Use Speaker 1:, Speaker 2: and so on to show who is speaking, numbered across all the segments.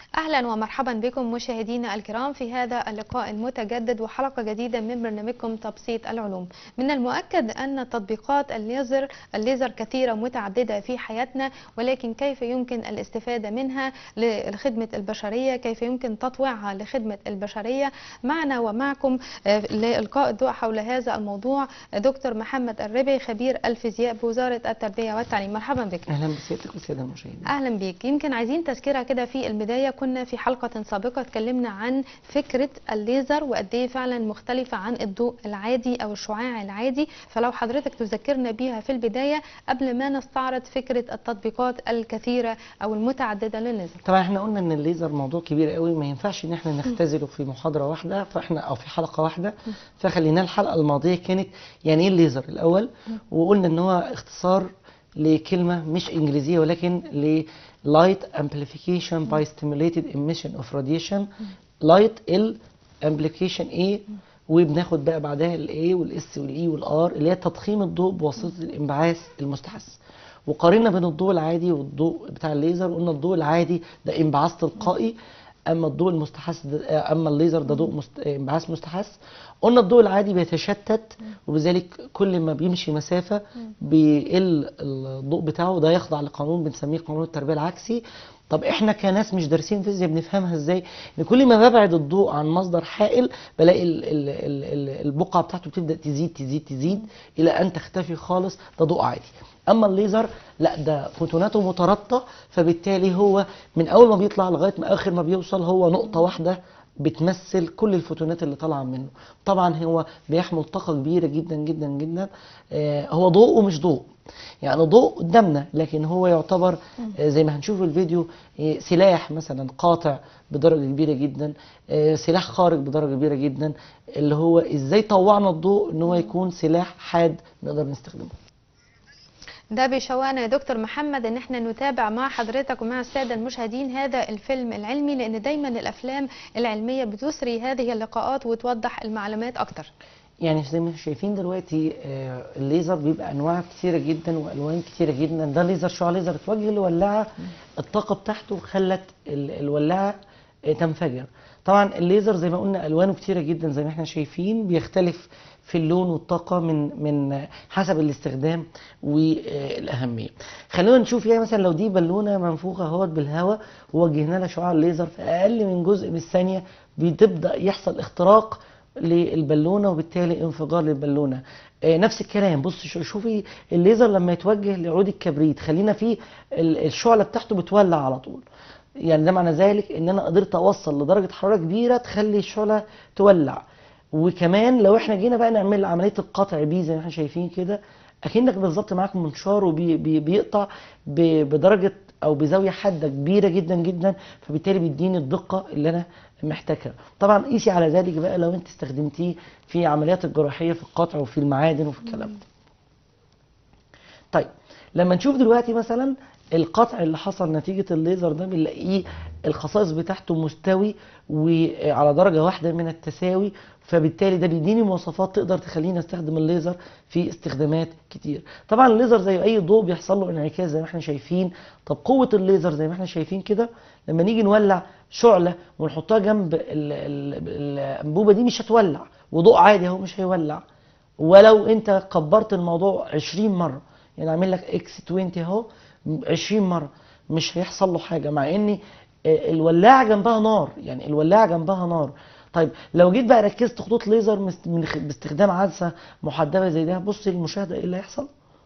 Speaker 1: اهلا ومرحبا بكم مشاهدينا الكرام في هذا اللقاء المتجدد وحلقه جديده من برنامجكم تبسيط العلوم. من المؤكد ان تطبيقات الليزر الليزر كثيره متعدده في حياتنا ولكن كيف يمكن الاستفاده منها لخدمه البشريه؟ كيف يمكن تطويعها لخدمه البشريه؟ معنا ومعكم لالقاء الضوء حول هذا الموضوع دكتور محمد الربي خبير الفيزياء بوزاره التربيه والتعليم. مرحبا بك.
Speaker 2: اهلا بسيادتك والساده المشاهدين.
Speaker 1: اهلا بيك. يمكن عايزين تذكره كده في البدايه كنا في حلقة سابقة اتكلمنا عن فكرة الليزر وقد ايه فعلا مختلفة عن الضوء العادي أو الشعاع العادي فلو حضرتك تذكرنا بيها في البداية قبل ما نستعرض فكرة التطبيقات الكثيرة أو المتعددة للليزر
Speaker 2: طبعا احنا قلنا ان الليزر موضوع كبير قوي ما ينفعش ان احنا نختزله في محاضرة واحدة فاحنا او في حلقة واحدة فخلينا الحلقة الماضية كانت يعني ايه الليزر الأول وقلنا ان هو اختصار لكلمة مش إنجليزية ولكن ل light amplification by stimulated emission of radiation light ال amplification A وبناخد بقى بعدها ال A وال S وال E وال R اللي هي تضخيم الضوء بواسطة الانبعاث المستحث وقارنا بين الضوء العادي والضوء بتاع الليزر قلنا الضوء العادي ده انبعاث تلقائي اما الضوء المستحث ده اما الليزر ده ضوء مست... انبعاث مستحث قلنا الضوء العادي بيتشتت وبذلك كل ما بيمشي مسافه بيقل الضوء بتاعه ده يخضع لقانون بنسميه قانون التربيه العكسي طب احنا كناس مش دارسين فيزياء بنفهمها ازاي ان كل ما ببعد الضوء عن مصدر حائل بلاقي ال ال ال البقعه بتاعته بتبدا تزيد تزيد تزيد الى ان تختفي خالص ده ضوء عادي اما الليزر لا ده فوتوناته مترابطه فبالتالي هو من اول ما بيطلع لغايه ما اخر ما بيوصل هو نقطه واحده بتمثل كل الفوتونات اللي طالعه منه طبعا هو بيحمل طاقه كبيره جدا جدا جدا آه هو ضوء ومش ضوء يعني ضوء قدامنا لكن هو يعتبر آه زي ما هنشوف الفيديو آه سلاح مثلا قاطع بدرجه كبيره جدا سلاح خارج بدرجه كبيره جدا اللي هو ازاي طوعنا الضوء ان هو يكون سلاح حاد نقدر نستخدمه
Speaker 1: ده بيشوقنا يا دكتور محمد ان احنا نتابع مع حضرتك ومع الساده المشاهدين هذا الفيلم العلمي لان دايما الافلام العلميه بتثري هذه اللقاءات وتوضح المعلومات اكتر
Speaker 2: يعني زي ما شايفين دلوقتي الليزر بيبقى انواع كتيره جدا والوان كتيره جدا ده ليزر شعاع ليزر اتوجه لولاعه الطاقه بتاعته خلت الولاعه تنفجر طبعا الليزر زي ما قلنا الوانه كتيره جدا زي ما احنا شايفين بيختلف في اللون والطاقه من من حسب الاستخدام والاهميه خلونا نشوف يعني مثلا لو دي بالونه منفوخه اهوت بالهواء ووجهنا لها شعاع الليزر في اقل من جزء من الثانيه بتبدا يحصل اختراق للبالونه وبالتالي انفجار للبالونه آه نفس الكلام بص شوفي الليزر لما يتوجه لعود الكبريت خلينا فيه الشعله بتاعته بتولع على طول يعني ده معنى ذلك ان انا قدرت اوصل لدرجه حراره كبيره تخلي الشعله تولع وكمان لو احنا جينا بقى نعمل عمليه القطع بيه زي ما احنا شايفين كده اكنك بالظبط معاك منشار وبيقطع بدرجه او بزاويه حاده كبيره جدا جدا فبالتالي بيديني الدقه اللي انا محتاجها طبعا قيسي على ذلك بقى لو انت استخدمتيه في عمليات الجراحيه في القطع وفي المعادن وفي الكلام ده طيب لما نشوف دلوقتي مثلا القطع اللي حصل نتيجة الليزر ده بنلاقيه الخصائص بتاعته مستوي وعلى درجة واحدة من التساوي فبالتالي ده بيديني مواصفات تقدر تخليني استخدم الليزر في استخدامات كتير طبعا الليزر زي اي ضوء بيحصل له انعكاس زي ما احنا شايفين طب قوة الليزر زي ما احنا شايفين كده لما نيجي نولع شعلة ونحطها جنب الانبوبة دي مش هتولع وضوء عادي اهو مش هيولع ولو انت كبرت الموضوع 20 مرة يعني اعمل لك اكس 20 اهو 20 مره مش هيحصل له حاجه مع ان الولاعه جنبها نار يعني الولاعه جنبها نار طيب لو جيت بقى ركزت خطوط ليزر باستخدام عدسه محدبه زي ده بص للمشاهده ايه اللي هيحصل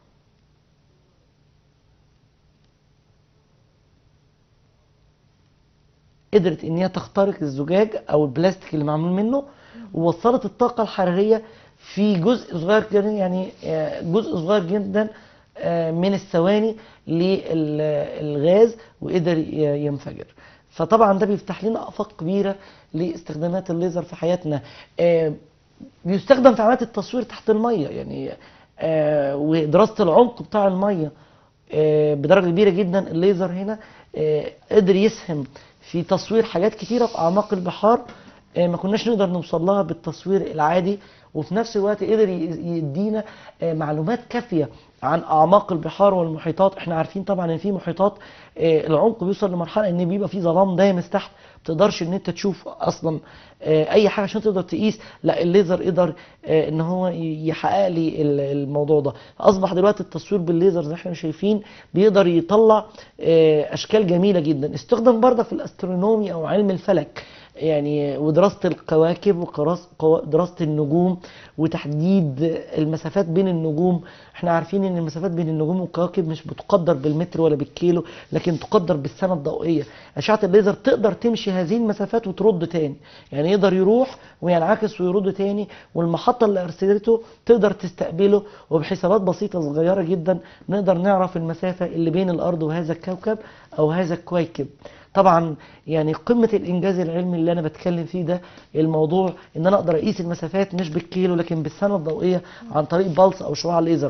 Speaker 2: قدرت ان هي تخترق الزجاج او البلاستيك اللي معمول منه ووصلت الطاقه الحراريه في جزء صغير جدا يعني جزء صغير جدا من الثواني للغاز وقدر ينفجر فطبعا ده بيفتح لنا افاق كبيره لاستخدامات الليزر في حياتنا بيستخدم في عمليات التصوير تحت الميه يعني ودراسه العمق بتاع الميه بدرجه كبيره جدا الليزر هنا قدر يسهم في تصوير حاجات كتيره في اعماق البحار ما كناش نقدر نوصل لها بالتصوير العادي وفي نفس الوقت قدر يدينا معلومات كافيه عن اعماق البحار والمحيطات احنا عارفين طبعا ان في محيطات آه، العمق بيوصل لمرحله ان بيبقى في ظلام دامس تحت ما تقدرش ان انت تشوف اصلا آه، اي حاجه عشان تقدر تقيس لا الليزر قدر آه، ان هو ي- يحقق لي ال- الموضوع ده اصبح دلوقتي التصوير بالليزر زي ما احنا شايفين بيقدر يطلع آه، اشكال جميله جدا استخدم برضه في الاسترونومي او علم الفلك يعني ودراسة الكواكب ودراسة النجوم وتحديد المسافات بين النجوم احنا عارفين ان المسافات بين النجوم والكواكب مش بتقدر بالمتر ولا بالكيلو لكن تقدر بالسنة الضوئية أشعة الليزر تقدر تمشي هذه المسافات وترد تاني يعني يقدر يروح وينعكس ويرد تاني والمحطة اللي أرسلته تقدر تستقبله وبحسابات بسيطة صغيرة جدا نقدر نعرف المسافة اللي بين الأرض وهذا الكوكب أو هذا الكويكب طبعا يعني قمة الإنجاز العلمي اللي أنا بتكلم فيه ده الموضوع إن أنا أقدر أقيس المسافات مش بالكيلو لكن بالسنة الضوئية عن طريق بالس أو شعاع ليزر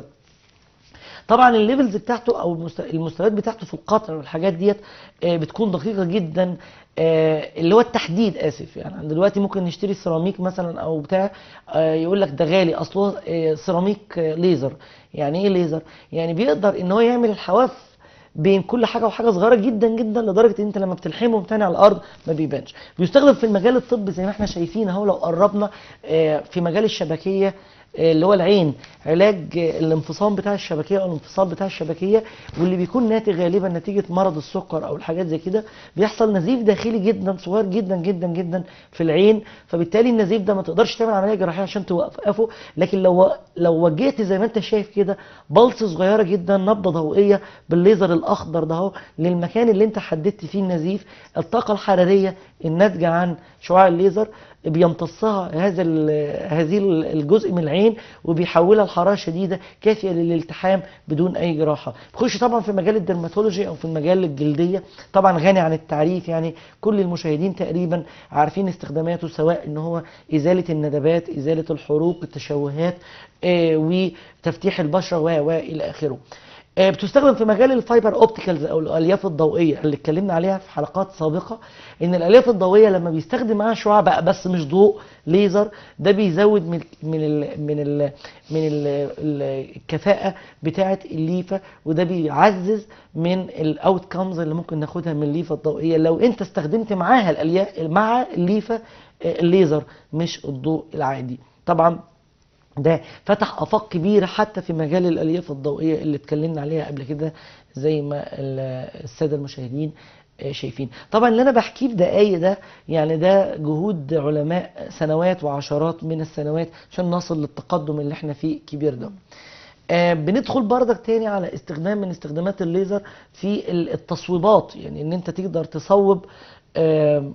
Speaker 2: طبعا الليفلز بتاعته او المست- المستويات بتاعته في القطر والحاجات ديت آه، بتكون دقيقه جدا آه، اللي هو التحديد اسف يعني دلوقتي ممكن نشتري سيراميك مثلا او بتاع آه، يقول لك ده غالي اصله آه، سيراميك آه، ليزر يعني ايه ليزر يعني بيقدر ان هو يعمل الحواف بين كل حاجه وحاجه صغيره جدا جدا لدرجه ان انت لما بتلحمهم تاني على الارض ما بيبانش بيستخدم في المجال الطبي زي ما احنا شايفين اهو لو قربنا آه، في مجال الشبكيه آه، اللي هو العين علاج آه، الانفصام بتاع الشبكيه او الانفصال بتاع الشبكيه واللي بيكون ناتج غالبا نتيجه مرض السكر او الحاجات زي كده بيحصل نزيف داخلي جدا صغير جدا جدا جدا في العين فبالتالي النزيف ده ما تقدرش تعمل عمليه جراحيه عشان توقفه لكن لو لو وجهت زي ما انت شايف كده بلس صغيره جدا نبضه ضوئيه بالليزر الاخضر ده اهو للمكان اللي انت حددت فيه النزيف الطاقه الحراريه الناتجه عن شعاع الليزر بيمتصها هذا ال- هذه الجزء من العين وبيحولها لحراره شديده كافيه للالتحام بدون اي جراحه بخش طبعا في مجال الدرماتولوجي او في المجال الجلديه طبعا غني عن التعريف يعني كل المشاهدين تقريبا عارفين استخداماته سواء ان هو ازاله الندبات ازاله الحروق التشوهات آه، وتفتيح البشره و و الى اخره آه، بتستخدم في مجال الفايبر اوبتيكالز او الالياف الضوئيه اللي اتكلمنا عليها في حلقات سابقه ان الالياف الضوئيه لما بيستخدم معاها شعاع بقى بس مش ضوء ليزر ده بيزود من من ال من ال من ال الكفاءه بتاعه الليفه وده بيعزز من الاوت كامز اللي ممكن ناخدها من الليفه الضوئيه لو انت استخدمت معاها الالياف مع الليفه آه، الليزر مش الضوء العادي طبعا ده فتح افاق كبيره حتى في مجال الالياف الضوئيه اللي اتكلمنا عليها قبل كده زي ما ال- الساده المشاهدين آه، شايفين طبعا اللي انا بحكيه في دقايق ده يعني ده جهود علماء سنوات وعشرات من السنوات عشان نصل للتقدم اللي احنا فيه كبير ده آه، بندخل بردك تاني على استخدام من استخدامات الليزر في ال- التصويبات يعني ان انت تقدر تصوب آه،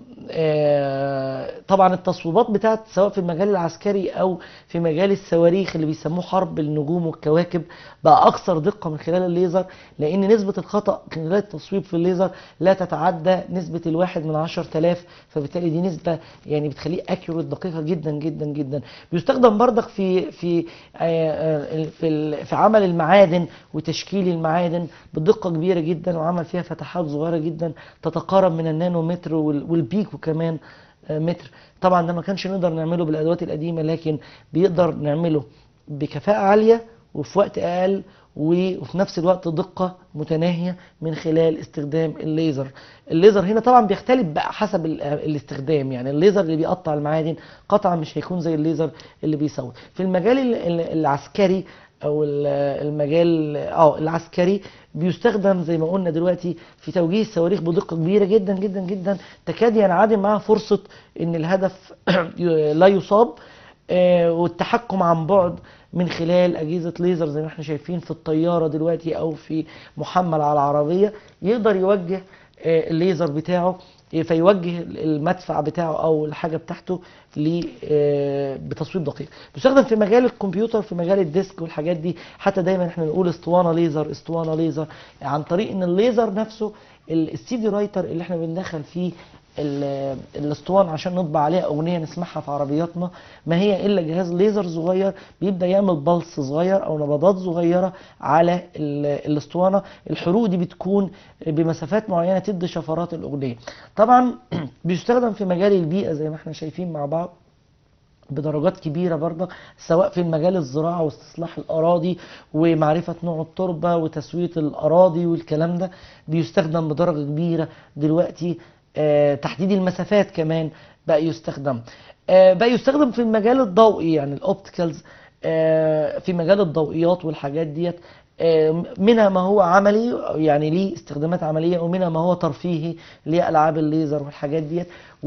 Speaker 2: آه، طبعا التصويبات بتاعت سواء في المجال العسكري او في مجال الصواريخ اللي بيسموه حرب النجوم والكواكب بقى اكثر دقه من خلال الليزر لان نسبه الخطا خلال التصويب في الليزر لا تتعدى نسبه الواحد من عشر تلاف فبالتالي دي نسبه يعني بتخليه اكيوريت دقيقه جدا جدا جدا بيستخدم بردك في في آه، آه، في ال- في عمل المعادن وتشكيل المعادن بدقه كبيره جدا وعمل فيها فتحات صغيره جدا تتقارب من النانومتر وال- والبيكو كمان آه، متر طبعا ده ما كانش نقدر نعمله بالادوات القديمه لكن بيقدر نعمله بكفاءه عاليه وفي وقت اقل و- وفي نفس الوقت دقه متناهيه من خلال استخدام الليزر الليزر هنا طبعا بيختلف بقى حسب ال- الاستخدام يعني الليزر اللي بيقطع المعادن قطعا مش هيكون زي الليزر اللي بيصور في المجال ال- ال- العسكري او ال- المجال اه العسكري بيستخدم زي ما قلنا دلوقتي في توجيه الصواريخ بدقه كبيره جدا جدا جدا تكاد ينعدم معها فرصه ان الهدف لا يصاب آه، والتحكم عن بعد من خلال اجهزه ليزر زي ما احنا شايفين في الطياره دلوقتي او في محمل على العربيه يقدر يوجه آه، الليزر بتاعه آه، فيوجه المدفع بتاعه او الحاجه بتاعته ل آه، بتصويب دقيق بيستخدم في مجال الكمبيوتر في مجال الديسك والحاجات دي حتى دايما احنا نقول اسطوانه ليزر اسطوانه ليزر عن طريق ان الليزر نفسه السي دي رايتر اللي احنا بندخل فيه ال- الاسطوانه عشان نطبع عليها اغنيه نسمعها في عربياتنا ما هي الا جهاز ليزر صغير بيبدا يعمل بلس صغير او نبضات صغيره على ال- الاسطوانه الحروق دي بتكون بمسافات معينه تدي شفرات الاغنيه طبعا بيستخدم في مجال البيئه زي ما احنا شايفين مع بعض بدرجات كبيرة برضه سواء في المجال الزراعة واستصلاح الأراضي ومعرفة نوع التربة وتسوية الأراضي والكلام ده بيستخدم بدرجة كبيرة دلوقتي آه، تحديد المسافات كمان بقى يستخدم آه، بقى يستخدم في المجال الضوئي يعني الأوبتيكالز في مجال الضوئيات والحاجات ديت آه، منها ما هو عملي يعني ليه استخدامات عملية ومنها ما هو ترفيهي ليه ألعاب الليزر والحاجات ديت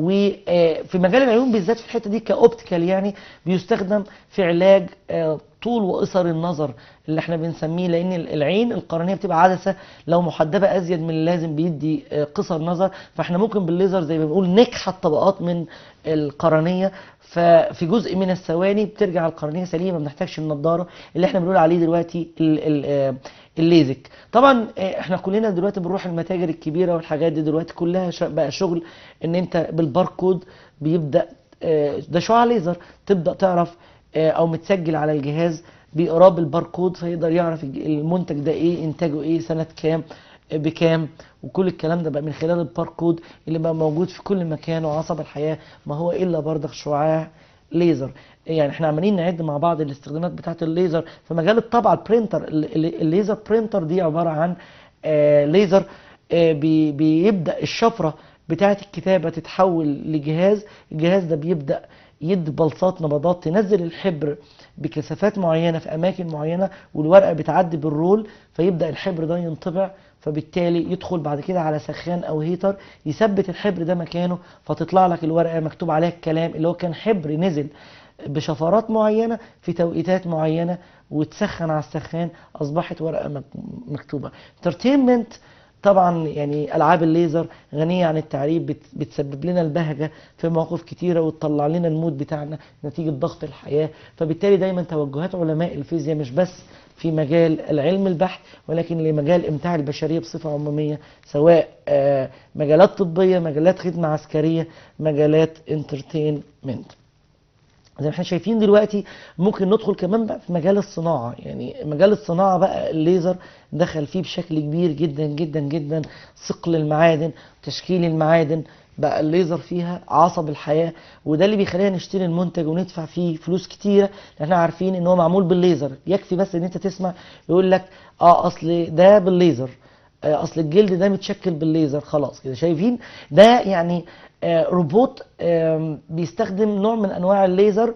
Speaker 2: وفي مجال العيون بالذات في الحتة دي كأوبتيكال يعني بيستخدم في علاج آه، طول وقصر النظر اللي احنا بنسميه لان العين القرنيه بتبقى عدسه لو محدبه ازيد من اللازم بيدي آه، قصر نظر فاحنا ممكن بالليزر زي ما بنقول نكحت طبقات من القرنيه ففي جزء من الثواني بترجع القرنيه سليمه ما بنحتاجش النضاره اللي احنا بنقول عليه دلوقتي ال- ال- آه، الليزك طبعا آه، احنا كلنا دلوقتي بنروح المتاجر الكبيره والحاجات دي دلوقتي كلها ش- بقى شغل ان انت بالباركود بيبدا آه، ده شعاع ليزر تبدا تعرف آه، او متسجل على الجهاز بيقراه بالباركود فيقدر يعرف الج- المنتج ده ايه انتاجه ايه سنه كام آه، بكام وكل الكلام ده بقى من خلال الباركود اللي بقى موجود في كل مكان وعصب الحياه ما هو الا برضك شعاع ليزر يعني احنا عمالين نعد مع بعض الاستخدامات بتاعت الليزر في مجال الطبعه البرينتر ال- ال- الليزر برينتر دي عباره عن آه، ليزر آه، بي- بيبدا الشفره بتاعه الكتابه تتحول لجهاز الجهاز ده بيبدا يدي بلصات نبضات تنزل الحبر بكثافات معينه في اماكن معينه والورقه بتعدي بالرول فيبدا الحبر ده ينطبع فبالتالي يدخل بعد كده على سخان او هيتر يثبت الحبر ده مكانه فتطلع لك الورقه مكتوب عليها الكلام اللي هو كان حبر نزل بشفرات معينه في توقيتات معينه وتسخن على السخان اصبحت ورقه مك- مكتوبه انترتينمنت طبعا يعني العاب الليزر غنيه عن التعريف بت- بتسبب لنا البهجه في مواقف كتيره وتطلع لنا المود بتاعنا نتيجه ضغط الحياه فبالتالي دايما توجهات علماء الفيزياء مش بس في مجال العلم البحث ولكن لمجال امتاع البشريه بصفه عموميه سواء آه، مجالات طبيه مجالات خدمه عسكريه مجالات انترتينمنت زي ما احنا شايفين دلوقتي ممكن ندخل كمان بقى في مجال الصناعة يعني مجال الصناعة بقى الليزر دخل فيه بشكل كبير جدا جدا جدا صقل المعادن تشكيل المعادن بقى الليزر فيها عصب الحياة وده اللي بيخلينا نشتري المنتج وندفع فيه فلوس كتيرة لان احنا عارفين ان هو معمول بالليزر يكفي بس ان انت تسمع يقول لك اه اصل ده بالليزر آه، اصل الجلد ده متشكل بالليزر خلاص كده شايفين ده يعني آه، روبوت آم، بيستخدم نوع من انواع الليزر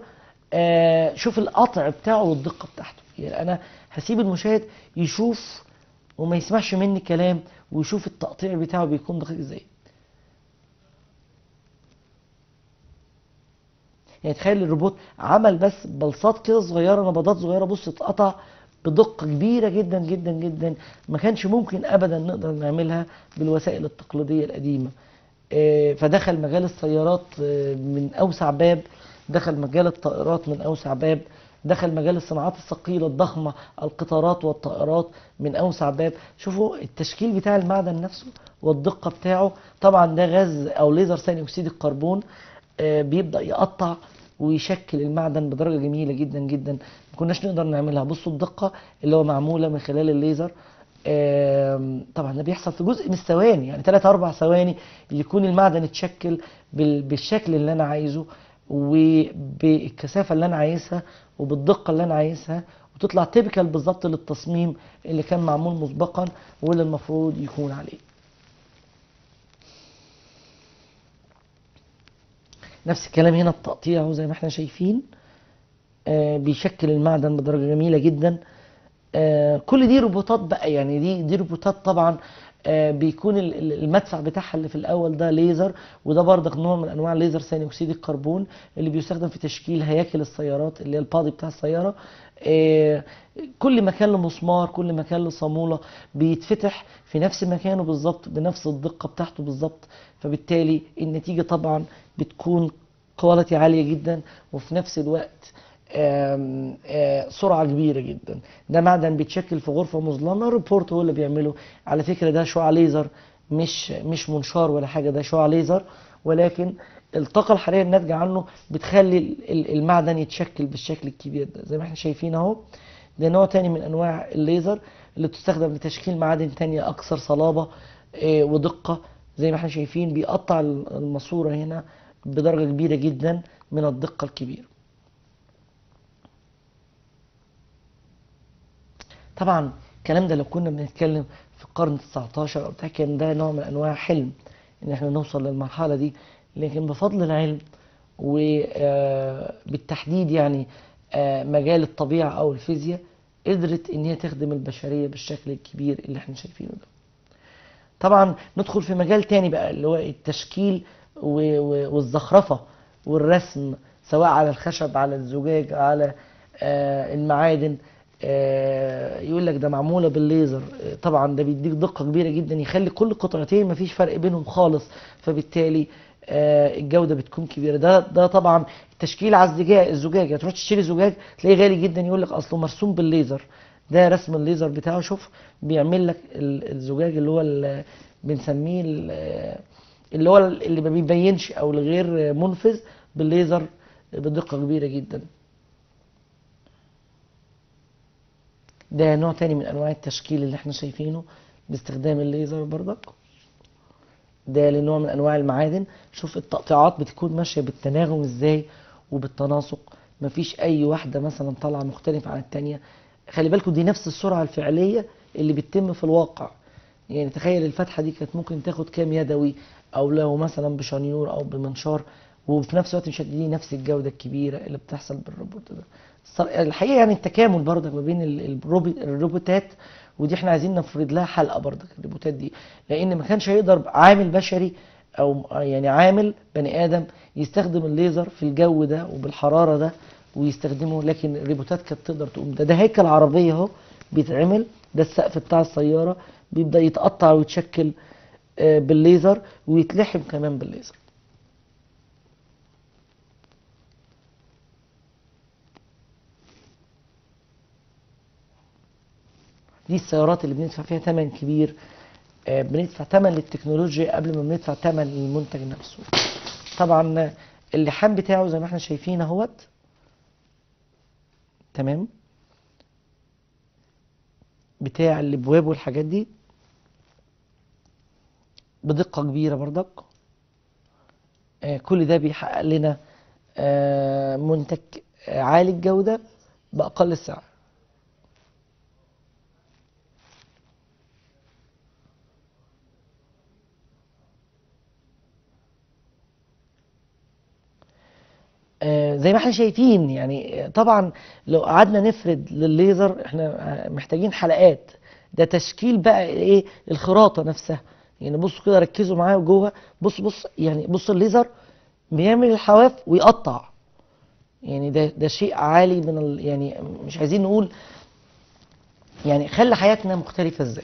Speaker 2: آه، شوف القطع بتاعه والدقه بتاعته يعني انا هسيب المشاهد يشوف وما يسمعش مني كلام ويشوف التقطيع بتاعه بيكون دقيق ازاي يعني تخيل الروبوت عمل بس بلصات كده صغيره نبضات صغيره بص اتقطع بدقه كبيره جدا جدا جدا ما كانش ممكن ابدا نقدر نعملها بالوسائل التقليديه القديمه آه، فدخل مجال السيارات آه، من اوسع باب دخل مجال الطائرات من اوسع باب دخل مجال الصناعات الثقيله الضخمه القطارات والطائرات من اوسع باب شوفوا التشكيل بتاع المعدن نفسه والدقه بتاعه طبعا ده غاز او ليزر ثاني اكسيد الكربون آه، بيبدا يقطع ويشكل المعدن بدرجه جميله جدا جدا ما كناش نقدر نعملها بصوا الدقه اللي هو معموله من خلال الليزر آم، طبعا ده بيحصل في جزء من الثواني يعني 3 4 ثواني يكون المعدن اتشكل بال- بالشكل اللي انا عايزه وبالكثافه اللي انا عايزها وبالدقه اللي انا عايزها وتطلع تيبيكال بالظبط للتصميم اللي كان معمول مسبقا واللي المفروض يكون عليه نفس الكلام هنا التقطيع اهو زي ما احنا شايفين آه، بيشكل المعدن بدرجه جميله جدا آه، كل دي روبوتات بقى يعني دي دي روبوتات طبعا آه، بيكون ال- ال- المدفع بتاعها اللي في الاول ده ليزر وده برضك نوع من انواع ليزر ثاني اكسيد الكربون اللي بيستخدم في تشكيل هياكل السيارات اللي هي البادي بتاع السياره آه، كل مكان له مسمار كل مكان له صاموله بيتفتح في نفس مكانه بالظبط بنفس الدقه بتاعته بالظبط فبالتالي النتيجه طبعا بتكون كواليتي عاليه جدا وفي نفس الوقت آم، آه، سرعه كبيره جدا ده معدن بيتشكل في غرفه مظلمه ريبورت هو اللي بيعمله على فكره ده شعاع ليزر مش مش منشار ولا حاجه ده شعاع ليزر ولكن الطاقه الحراريه الناتجه عنه بتخلي ال- ال- المعدن يتشكل بالشكل الكبير ده زي ما احنا شايفين اهو ده نوع تاني من انواع الليزر اللي بتستخدم لتشكيل معادن تانية اكثر صلابه آه، ودقه زي ما احنا شايفين بيقطع الماسوره هنا بدرجه كبيره جدا من الدقه الكبيره طبعا الكلام ده لو كنا بنتكلم في القرن 19 او بتاع كان ده نوع من انواع حلم ان احنا نوصل للمرحله دي لكن بفضل العلم وبالتحديد يعني آه، مجال الطبيعه او الفيزياء قدرت ان هي تخدم البشريه بالشكل الكبير اللي احنا شايفينه ده طبعا ندخل في مجال تاني بقى اللي هو التشكيل و- و- والزخرفة والرسم سواء على الخشب على الزجاج على آه، المعادن آه، يقول لك ده معمولة بالليزر آه، طبعا ده بيديك دقة كبيرة جدا يخلي كل قطعتين مفيش فرق بينهم خالص فبالتالي آه، الجودة بتكون كبيرة ده ده طبعا التشكيل على الزجاج الزجاج تروح تشتري زجاج تلاقيه غالي جدا يقول لك اصله مرسوم بالليزر ده رسم الليزر بتاعه شوف بيعمل لك ال- الزجاج اللي هو ال- بنسميه ال- اللي هو اللي ما بيبينش او الغير منفذ بالليزر بدقة كبيرة جدا ده نوع تاني من انواع التشكيل اللي احنا شايفينه باستخدام الليزر برضك ده لنوع من انواع المعادن شوف التقطيعات بتكون ماشيه بالتناغم ازاي وبالتناسق مفيش اي واحده مثلا طالعه مختلفه عن التانيه خلي بالكم دي نفس السرعه الفعليه اللي بتتم في الواقع يعني تخيل الفتحه دي كانت ممكن تاخد كام يدوي او لو مثلا بشنيور او بمنشار وفي نفس الوقت مش هتديني نفس الجوده الكبيره اللي بتحصل بالروبوت ده الصر- الحقيقه يعني التكامل برضك ما بين ال- الروبوت- الروبوتات ودي احنا عايزين نفرض لها حلقه برضك الروبوتات دي لان ما كانش هيقدر عامل بشري او يعني عامل بني ادم يستخدم الليزر في الجو ده وبالحراره ده ويستخدمه لكن الروبوتات كانت تقدر تقوم ده ده هيكل عربيه اهو بيتعمل ده السقف بتاع السياره بيبدا يتقطع ويتشكل آه، بالليزر ويتلحم كمان بالليزر دي السيارات اللي بندفع فيها ثمن كبير آه، بندفع ثمن للتكنولوجيا قبل ما بندفع ثمن للمنتج نفسه طبعا آه، اللحام بتاعه زي ما احنا شايفين اهوت تمام بتاع الابواب والحاجات دي بدقة كبيرة برضك آه، كل ده بيحقق لنا آه، منتج آه، عالي الجودة بأقل سعر آه، زي ما احنا شايفين يعني آه، طبعا لو قعدنا نفرد للليزر احنا آه، محتاجين حلقات ده تشكيل بقى ايه الخراطه نفسها يعني بصوا كده ركزوا معايا جوه بص بص يعني بص الليزر بيعمل الحواف ويقطع يعني ده ده شيء عالي من ال يعني مش عايزين نقول يعني خلى حياتنا مختلفه ازاي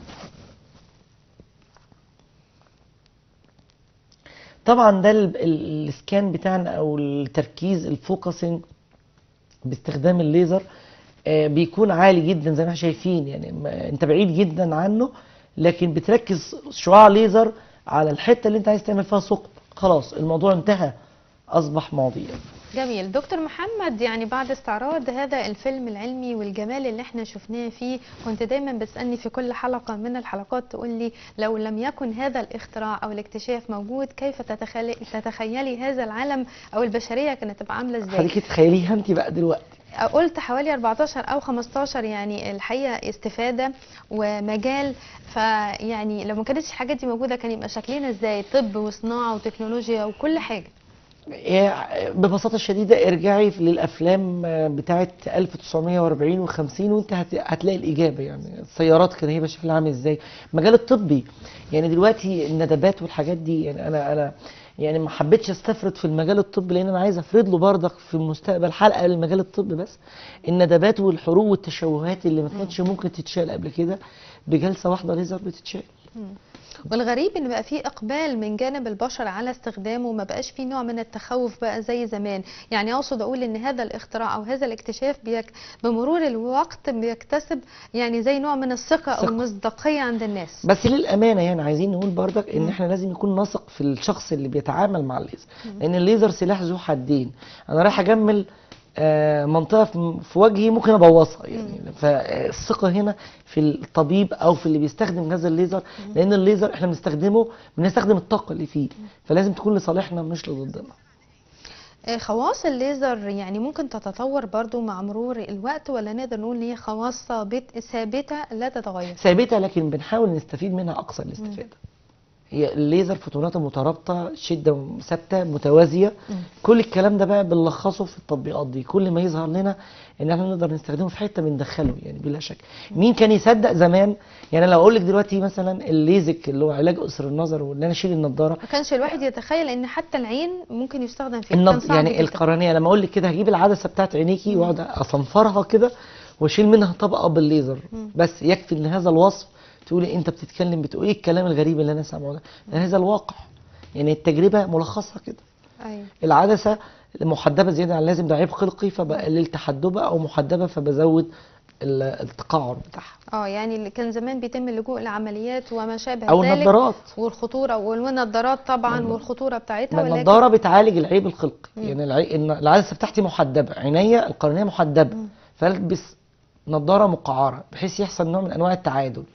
Speaker 2: طبعا ده ال- ال- السكان بتاعنا او التركيز الفوكسنج باستخدام الليزر آه، بيكون عالي جدا زي ما احنا شايفين يعني ما- انت بعيد جدا عنه لكن بتركز شعاع ليزر على الحته اللي انت عايز تعمل فيها ثقب خلاص الموضوع انتهى اصبح ماضيا
Speaker 1: جميل دكتور محمد يعني بعد استعراض هذا الفيلم العلمي والجمال اللي احنا شفناه فيه كنت دايما بتسألني في كل حلقة من الحلقات تقول لي لو لم يكن هذا الاختراع او الاكتشاف موجود كيف تتخيلي, تتخيلي هذا العالم او البشرية كانت تبقى عاملة ازاي
Speaker 2: خليكي تخيليها انت بقى دلوقتي
Speaker 1: قلت حوالي 14 او 15 يعني الحقيقه استفاده ومجال فيعني لو ما كانتش الحاجات دي موجوده كان يبقى شكلنا ازاي طب وصناعه وتكنولوجيا وكل حاجه
Speaker 2: إيه، ببساطة شديدة ارجعي للأفلام آه، بتاعت 1940 و50 وانت هت- هتلاقي الإجابة يعني السيارات كان هيبقى شكلها عامل ازاي المجال الطبي يعني دلوقتي الندبات والحاجات دي يعني أنا أنا يعني ما حبيتش استفرد في المجال الطبي لأن أنا عايز أفرد له برضك في المستقبل حلقة للمجال الطبي بس الندبات والحروق والتشوهات اللي ما كانتش ممكن تتشال قبل كده بجلسة واحدة ليزر بتتشال
Speaker 1: والغريب ان بقى في اقبال من جانب البشر على استخدامه ما بقاش في نوع من التخوف بقى زي زمان يعني اقصد اقول ان هذا الاختراع او هذا الاكتشاف بيك بمرور الوقت بيكتسب يعني زي نوع من الثقه او
Speaker 2: ثقة.
Speaker 1: المصداقيه عند الناس
Speaker 2: بس للامانه يعني عايزين نقول برضك ان احنا لازم يكون نثق في الشخص اللي بيتعامل مع الليزر لان الليزر سلاح ذو حدين انا رايح اجمل آه، منطقه في- في وجهي ممكن ابوظها يعني فالثقه هنا في الطبيب او في اللي بيستخدم هذا الليزر لان الليزر احنا بنستخدمه بنستخدم الطاقه اللي فيه فلازم تكون لصالحنا مش لضدنا
Speaker 1: آه، خواص الليزر يعني ممكن تتطور برضو مع مرور الوقت ولا نقدر نقول ان هي خواص ثابت- ثابته لا تتغير
Speaker 2: ثابته لكن بنحاول نستفيد منها اقصى الاستفاده هي الليزر فوتوناته مترابطه شده ثابته متوازيه
Speaker 1: مم.
Speaker 2: كل الكلام ده بقى بنلخصه في التطبيقات دي كل ما يظهر لنا ان احنا نقدر نستخدمه في حته بندخله يعني بلا شك مين كان يصدق زمان يعني لو اقول لك دلوقتي مثلا الليزك اللي هو علاج قصر النظر وان انا اشيل النضاره
Speaker 1: ما كانش الواحد يتخيل ان حتى العين ممكن يستخدم فيها كان
Speaker 2: النض...
Speaker 1: صعب
Speaker 2: يعني
Speaker 1: جداً.
Speaker 2: القرنيه لما اقول لك كده هجيب العدسه بتاعت عينيكي واقعد اصنفرها كده واشيل منها طبقه بالليزر
Speaker 1: مم.
Speaker 2: بس يكفي ان هذا الوصف تقولي انت بتتكلم بتقولي إيه الكلام الغريب اللي انا سامعه ده لأن هذا الواقع يعني التجربه ملخصها كده
Speaker 1: ايوه
Speaker 2: العدسه محدبه زياده عن اللازم ده عيب خلقي فبقلل تحدبها او محدبه فبزود ال- التقعر بتاعها
Speaker 1: اه يعني اللي كان زمان بيتم اللجوء لعمليات وما شابه
Speaker 2: او
Speaker 1: ذلك
Speaker 2: النضارات
Speaker 1: والخطوره والنضارات طبعا
Speaker 2: النض-
Speaker 1: والخطوره بتاعتها
Speaker 2: ما
Speaker 1: ولكن
Speaker 2: النضاره بتعالج العيب الخلقي
Speaker 1: مم.
Speaker 2: يعني العي... إن العدسه بتاعتي محدبه عينيا القرنيه محدبه
Speaker 1: مم.
Speaker 2: فالبس نضاره مقعره بحيث يحصل نوع من انواع التعادل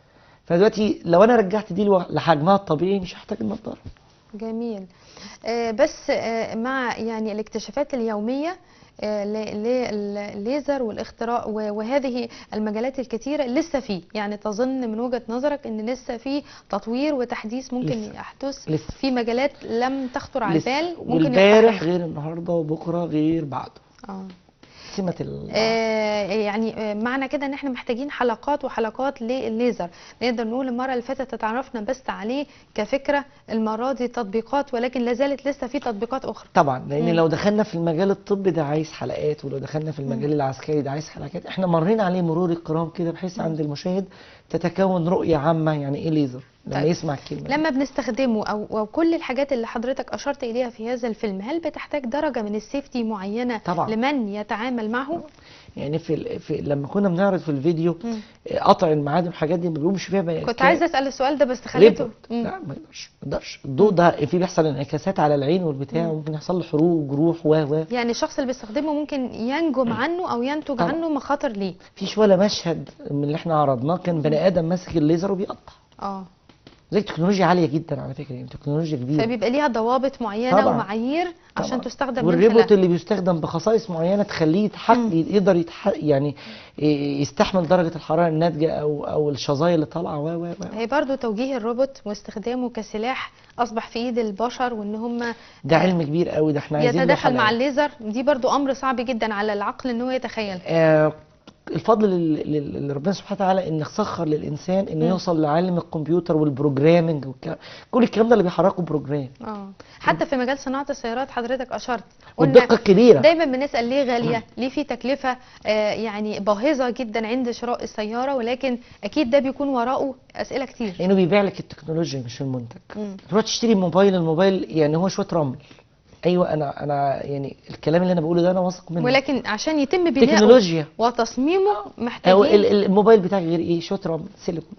Speaker 2: فدلوقتي لو انا رجعت دي لو- لحجمها الطبيعي مش هحتاج النضاره
Speaker 1: جميل آه، بس آه، مع يعني الاكتشافات اليومية آه، ل- للليزر والاختراع و- وهذه المجالات الكثيرة لسه فيه يعني تظن من وجهة نظرك ان لسه في تطوير وتحديث ممكن
Speaker 2: لسه.
Speaker 1: يحدث
Speaker 2: لسه.
Speaker 1: في مجالات لم تخطر على
Speaker 2: لسه.
Speaker 1: البال ممكن
Speaker 2: والبارح
Speaker 1: يفتحها.
Speaker 2: غير النهارده وبكره غير بعده
Speaker 1: اه
Speaker 2: سمه ال...
Speaker 1: آه، يعني آه، معنى كده ان احنا محتاجين حلقات وحلقات للليزر نقدر نقول المره اللي فاتت اتعرفنا بس عليه كفكره المره دي تطبيقات ولكن لا زالت لسه في تطبيقات اخرى
Speaker 2: طبعا لان
Speaker 1: مم.
Speaker 2: لو دخلنا في المجال الطبي ده عايز حلقات ولو دخلنا في المجال العسكري ده عايز حلقات احنا مرينا عليه مرور الكرام كده بحيث عند المشاهد تتكون رؤيه عامه يعني ايه ليزر لما
Speaker 1: طيب.
Speaker 2: يسمع الكلمه دي.
Speaker 1: لما بنستخدمه او او كل الحاجات اللي حضرتك اشرت اليها في هذا الفيلم هل بتحتاج درجه من السيفتي معينه
Speaker 2: طبعا.
Speaker 1: لمن يتعامل معه
Speaker 2: يعني في, ال... في لما كنا بنعرض في الفيديو
Speaker 1: مم.
Speaker 2: آه، قطع المعادن والحاجات دي ما بيقومش فيها بقى
Speaker 1: كنت عايزه اسال السؤال ده بس خليته
Speaker 2: ريبورت
Speaker 1: مم.
Speaker 2: لا ما يقدرش ما يقدرش الضوء ده في بيحصل انعكاسات على العين والبتاع وممكن يحصل له حروق وجروح و و
Speaker 1: يعني الشخص اللي بيستخدمه ممكن ينجم عنه او ينتج
Speaker 2: طبعا.
Speaker 1: عنه مخاطر ليه
Speaker 2: مفيش ولا مشهد من اللي احنا عرضناه كان بني ادم ماسك الليزر وبيقطع
Speaker 1: اه
Speaker 2: زي تكنولوجيا عاليه جدا على فكره يعني تكنولوجيا كبيره
Speaker 1: فبيبقى ليها ضوابط معينه
Speaker 2: طبعا.
Speaker 1: ومعايير عشان
Speaker 2: طبعا.
Speaker 1: تستخدم من
Speaker 2: والريبوت
Speaker 1: خلالها
Speaker 2: اللي بيستخدم بخصائص معينه تخليه يتحق
Speaker 1: مم.
Speaker 2: يقدر يتحق يعني ي- يستحمل درجه الحراره الناتجه او او الشظايا اللي طالعه و و و
Speaker 1: هي برضو توجيه الروبوت واستخدامه كسلاح اصبح في ايد البشر وان هم
Speaker 2: ده علم كبير قوي ده احنا عايزين له
Speaker 1: يتداخل مع
Speaker 2: حلقة.
Speaker 1: الليزر دي برضو امر صعب جدا على العقل ان هو يتخيل
Speaker 2: آه الفضل لل- لل- لربنا سبحانه وتعالى ان سخر للانسان انه
Speaker 1: مم.
Speaker 2: يوصل لعالم الكمبيوتر والبروجرامنج والكلام كل الكلام ده اللي بيحركه بروجرام
Speaker 1: اه حتى في مجال صناعه السيارات حضرتك اشرت قلنا
Speaker 2: والدقه الكبيره
Speaker 1: دايما بنسال ليه غاليه ليه في تكلفه آه يعني باهظه جدا عند شراء السياره ولكن اكيد ده بيكون وراءه اسئله كتير
Speaker 2: لانه بيبيع لك التكنولوجيا مش المنتج
Speaker 1: مم.
Speaker 2: تروح تشتري موبايل الموبايل يعني هو شويه رمل ايوه انا انا يعني الكلام اللي انا بقوله ده انا واثق منه
Speaker 1: ولكن عشان يتم بناؤه
Speaker 2: تكنولوجيا
Speaker 1: وتصميمه
Speaker 2: هو ال-
Speaker 1: محتاجين
Speaker 2: ال- الموبايل بتاعك غير ايه شويه رمل سيليكون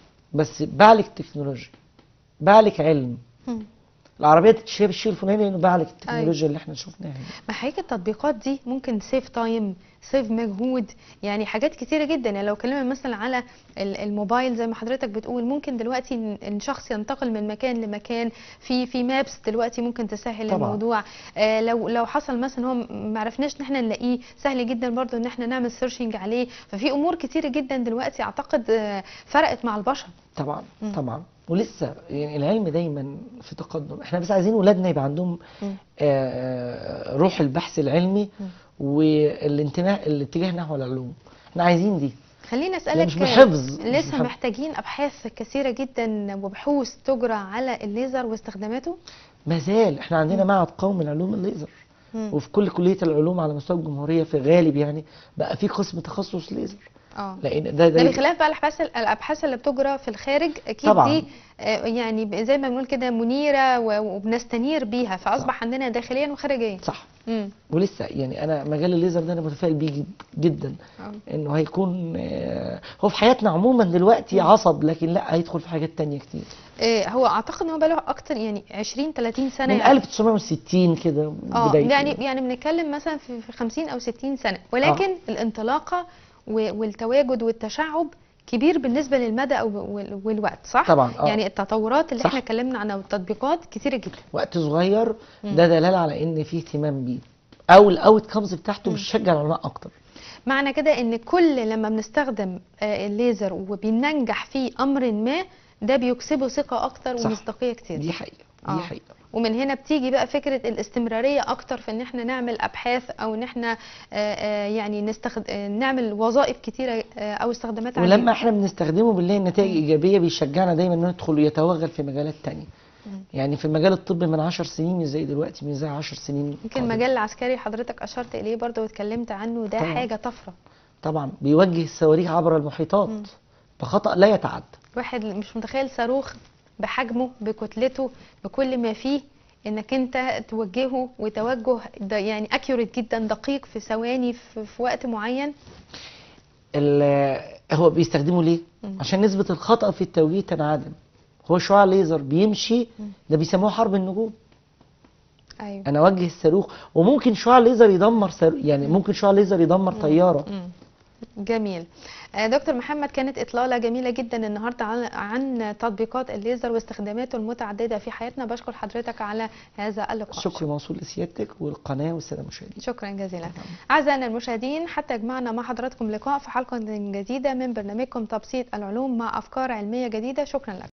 Speaker 2: بس باع لك تكنولوجيا باع لك علم
Speaker 1: مم.
Speaker 2: العربيه تشتريها بالشيء الفلاني لانه باع لك التكنولوجيا اللي احنا شفناها دي.
Speaker 1: ما حقيقة التطبيقات دي ممكن سيف تايم سيف مجهود يعني حاجات كتيرة جدا يعني لو اتكلمنا مثلا على ال- الموبايل زي ما حضرتك بتقول ممكن دلوقتي ان إن شخص ينتقل من مكان لمكان في في مابس دلوقتي ممكن تسهل
Speaker 2: طبعا.
Speaker 1: الموضوع آه لو لو حصل مثلا هو ما عرفناش ان احنا نلاقيه سهل جدا برضو ان احنا نعمل سيرشنج عليه ففي امور كتيرة جدا دلوقتي اعتقد آه فرقت مع البشر
Speaker 2: طبعا
Speaker 1: مم.
Speaker 2: طبعا ولسه يعني العلم دايما في تقدم احنا بس عايزين ولادنا يبقى عندهم
Speaker 1: مم.
Speaker 2: آه، روح البحث العلمي
Speaker 1: مم.
Speaker 2: والانتماء الاتجاه نحو العلوم احنا عايزين دي
Speaker 1: خليني
Speaker 2: لا،
Speaker 1: اسالك
Speaker 2: مش بحفظ، مش
Speaker 1: لسه
Speaker 2: بحفظ.
Speaker 1: محتاجين ابحاث كثيره جدا وبحوث تجرى على الليزر واستخداماته
Speaker 2: ما زال احنا عندنا معهد قومي لعلوم الليزر
Speaker 1: مم.
Speaker 2: وفي كل كليه العلوم على مستوى الجمهوريه في الغالب يعني بقى في قسم تخصص ليزر
Speaker 1: اه
Speaker 2: لان ده
Speaker 1: ده
Speaker 2: ده
Speaker 1: بخلاف بقى الابحاث الابحاث اللي بتجرى في الخارج اكيد
Speaker 2: طبعاً.
Speaker 1: دي آه، يعني ب- زي ما بنقول كده منيره و- وبنستنير بيها فاصبح عندنا داخليا وخارجيا
Speaker 2: صح
Speaker 1: امم
Speaker 2: ولسه يعني انا مجال الليزر ده انا متفائل بيه جد- جدا
Speaker 1: آه.
Speaker 2: انه هيكون آه، هو في حياتنا عموما دلوقتي عصب لكن لا هيدخل في حاجات تانية كتير
Speaker 1: آه، هو اعتقد ان هو بقاله اكتر يعني 20 30 سنه
Speaker 2: من
Speaker 1: يعني
Speaker 2: 1960 كده
Speaker 1: اه
Speaker 2: بدايته
Speaker 1: يعني يعني بنتكلم مثلا في في 50 او 60 سنه ولكن الانطلاقه و- والتواجد والتشعب كبير بالنسبه للمدى أو- وال- والوقت صح
Speaker 2: طبعا اه
Speaker 1: يعني التطورات اللي
Speaker 2: صح.
Speaker 1: احنا اتكلمنا عنها والتطبيقات كتيره جدا
Speaker 2: وقت صغير
Speaker 1: مم.
Speaker 2: ده دلاله على ان في اهتمام بيه او الاوت كامز بتاعته
Speaker 1: مم.
Speaker 2: بتشجع العلماء اكتر
Speaker 1: معنى كده ان كل لما بنستخدم آه، الليزر وبننجح في امر ما ده بيكسبه ثقه اكتر
Speaker 2: صح.
Speaker 1: ومصداقيه كتير
Speaker 2: دي حقيقه
Speaker 1: آه.
Speaker 2: دي حقيقه
Speaker 1: ومن هنا بتيجي بقى فكره الاستمراريه اكتر في ان احنا نعمل ابحاث او ان احنا آه، آه، يعني نستخد... آه، نعمل وظائف كتيره آه، او استخدامات
Speaker 2: ولما
Speaker 1: عديدة.
Speaker 2: احنا بنستخدمه بنلاقي نتائج ايجابيه بيشجعنا دايما انه ندخل ويتوغل في مجالات تانية
Speaker 1: مم.
Speaker 2: يعني في مجال الطب من 10 سنين مش زي دلوقتي مش زي 10 سنين
Speaker 1: يمكن
Speaker 2: قادمة.
Speaker 1: المجال العسكري حضرتك اشرت اليه برضه واتكلمت عنه ده
Speaker 2: طبعاً.
Speaker 1: حاجه طفره
Speaker 2: طبعا بيوجه الصواريخ عبر المحيطات
Speaker 1: مم.
Speaker 2: بخطأ لا يتعدى
Speaker 1: واحد مش متخيل صاروخ بحجمه بكتلته بكل ما فيه انك انت توجهه وتوجه ده يعني اكيوريت جدا دقيق في ثواني في, في وقت معين
Speaker 2: ال- هو بيستخدمه ليه؟
Speaker 1: مم.
Speaker 2: عشان نسبة الخطأ في التوجيه تنعدم هو شعاع ليزر بيمشي
Speaker 1: مم.
Speaker 2: ده بيسموه حرب النجوم
Speaker 1: ايوه
Speaker 2: انا اوجه الصاروخ وممكن شعاع ليزر يدمر صاروخ يعني ممكن شعاع ليزر يدمر طيارة
Speaker 1: مم. جميل آه، دكتور محمد كانت إطلالة جميلة جدا النهاردة عن, عن تطبيقات الليزر واستخداماته المتعددة في حياتنا بشكر حضرتك على هذا اللقاء
Speaker 2: الشكر موصول لسيادتك والقناة والسادة المشاهدين
Speaker 1: شكرا جزيلا أعزائنا المشاهدين حتى جمعنا مع حضراتكم لقاء في حلقة جديدة من برنامجكم تبسيط العلوم مع أفكار علمية جديدة شكرا لكم